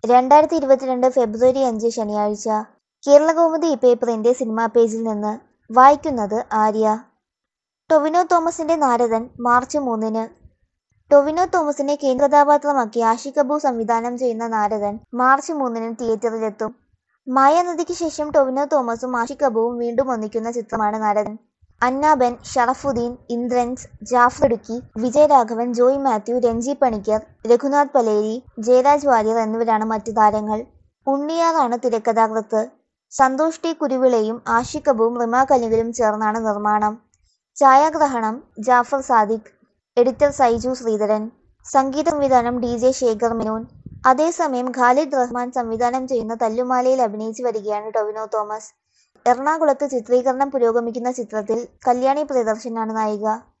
രണ്ടായിരത്തി ഇരുപത്തിരണ്ട് ഫെബ്രുവരി അഞ്ച് ശനിയാഴ്ച കേരളകൗമുദി പേപ്പറിന്റെ സിനിമാ പേജിൽ നിന്ന് വായിക്കുന്നത് ആര്യ ടൊവിനോ തോമസിന്റെ നാരദൻ മാർച്ച് മൂന്നിന് ടൊവിനോ തോമസിനെ കേന്ദ്രകഥാപാത്രമാക്കി ആഷിഖ് കപൂർ സംവിധാനം ചെയ്യുന്ന നാരദൻ മാർച്ച് മൂന്നിന് തിയേറ്ററിലെത്തും മായാനദിക്ക് ശേഷം ടൊവിനോ തോമസും ആഷിഖ് കപൂറും വീണ്ടും ഒന്നിക്കുന്ന ചിത്രമാണ് നാരദൻ അന്നാബെൻ ഷറഫുദ്ദീൻ ഇന്ദ്രൻസ് ജാഫർ ഇടുക്കി വിജയരാഘവൻ ജോയ് മാത്യു രഞ്ജി പണിക്കർ രഘുനാഥ് പലേരി ജയരാജ് വാര്യർ എന്നിവരാണ് മറ്റു താരങ്ങൾ ഉണ്ണിയാറാണ് തിരക്കഥാകൃത്ത് സന്തോഷ് ടി കുരുവിളയും ആഷിഖ് കപൂറും റിമ കലികലും ചേർന്നാണ് നിർമ്മാണം ഛായാഗ്രഹണം ജാഫർ സാദിഖ് എഡിറ്റർ സൈജു ശ്രീധരൻ സംഗീത സംവിധാനം ഡി ജെ ശേഖർ മേനോൻ അതേസമയം ഖാലിദ് റഹ്മാൻ സംവിധാനം ചെയ്യുന്ന തല്ലുമാലയിൽ അഭിനയിച്ചു വരികയാണ് ടൊവിനോ തോമസ് എറണാകുളത്ത് ചിത്രീകരണം പുരോഗമിക്കുന്ന ചിത്രത്തിൽ കല്യാണി പ്രിയദർശനാണ് നായിക